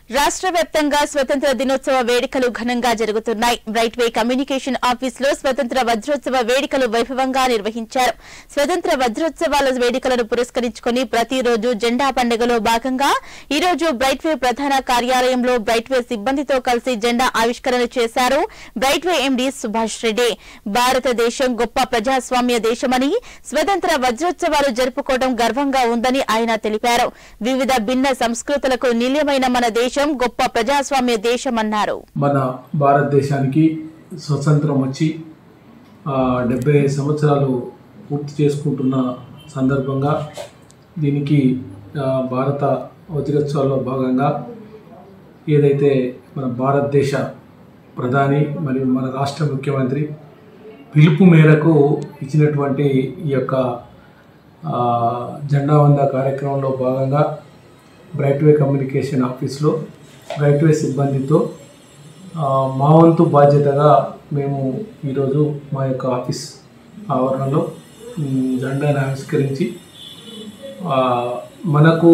రాష్ట్ర వ్యాప్తంగా స్వతంత్ర దినోత్సవ వేడుకలు ఘనంగా జరుగుతున్నాయి బ్రైట్ వే కమ్యూనికేషన్ ఆఫీస్ లో స్వతంత్ర వజ్రోత్సవ వేడుకలు వైభవంగా నిర్వహించారు స్వతంత్ర వజ్రోత్సవాల వేడుకలను పురస్కరించుకుని ప్రతిరోజు జెండా పండుగలో భాగంగా ఈ రోజు బ్రైట్ వే ప్రధాన కార్యాలయంలో బ్రైట్ వే సిబ్బందితో కలిసి జెండా ఆవిష్కరణ చేశారు Bright Way MD Subhash Reddy భారతదేశం గొప్ప ప్రజాస్వామ్య దేశమని స్వతంత్ర వజ్రోత్సవాలు జరుపుకోవడం గర్వంగా ఉందని ఆయన తెలిపారు వివిధ భిన్న సంస్కృతులకు నిలయమైన మన దేశం గొప్ప ప్రజాస్వామ్య దేశమన్నారు మన భారతదేశానికి స్వతంత్రం వచ్చి డెబ్బై సంవత్సరాలు పూర్తి చేసుకుంటున్న సందర్భంగా దీనికి ఆ, భారత వజ్రోత్సవాల్లో భాగంగా ఏదైతే మన భారతదేశ ప్రధాని మరియు మన రాష్ట్ర ముఖ్యమంత్రి పిలుపు మేరకు ఇచ్చినటువంటి ఈ యొక్క ఆ, జెండా వంద కార్యక్రమంలో భాగంగా బ్రైట్వే కమ్యూనికేషన్ ఆఫీస్లో బ్రైట్వే సిబ్బందితో ఆ, మా వంతు బాధ్యతగా మేము ఈరోజు మా యొక్క ఆఫీస్ ఆవరణలో ఉమ్, జెండాను ఆవిష్కరించి ఆ, మనకు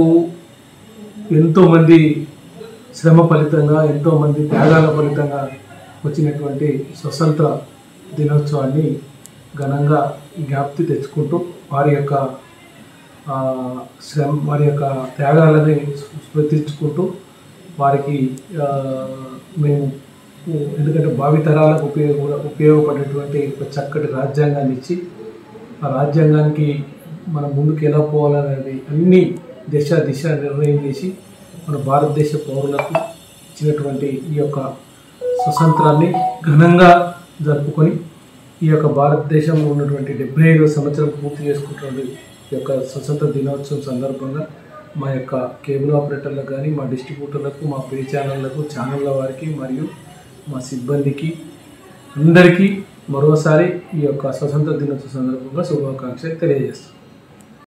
ఎంతోమంది శ్రమ ఫలితంగా ఎంతోమంది త్యాగాల ఫలితంగా వచ్చినటువంటి స్వతంత్ర దినోత్సవాన్ని ఘనంగా జ్ఞాప్తి తెచ్చుకుంటూ వారి యొక్క ఆ, శ్రమ వారి యొక్క త్యాగాలని స్మృతించుకుంటూ వారికి ఆ, మేము ఎందుకంటే భావితరాలకు ఉపయోగ ఉపయోగపడేటువంటి ఒక చక్కటి రాజ్యాంగాన్ని ఇచ్చి ఆ రాజ్యాంగానికి మనం ముందుకు ఎలా పోవాలనేది అన్ని దిశ దిశ నిర్ణయం చేసి మన భారతదేశ పౌరులకు ఇచ్చినటువంటి ఈ యొక్క స్వతంత్రాన్ని ఘనంగా జరుపుకొని ఈ యొక్క భారతదేశంలో ఉన్నటువంటి డెబ్బై ఐదవ సంవత్సరం పూర్తి చేసుకుంటున్న ఈ యొక్క స్వతంత్ర దినోత్సవం సందర్భంగా మా యొక్క కేబుల్ ఆపరేటర్లకు కానీ మా డిస్ట్రిబ్యూటర్లకు మా పే ఛానళ్లకు ఛానళ్ళ వారికి మరియు మా సిబ్బందికి అందరికీ మరోసారి ఈ యొక్క స్వతంత్ర దినోత్సవ సందర్భంగా శుభాకాంక్షలు తెలియజేస్తాం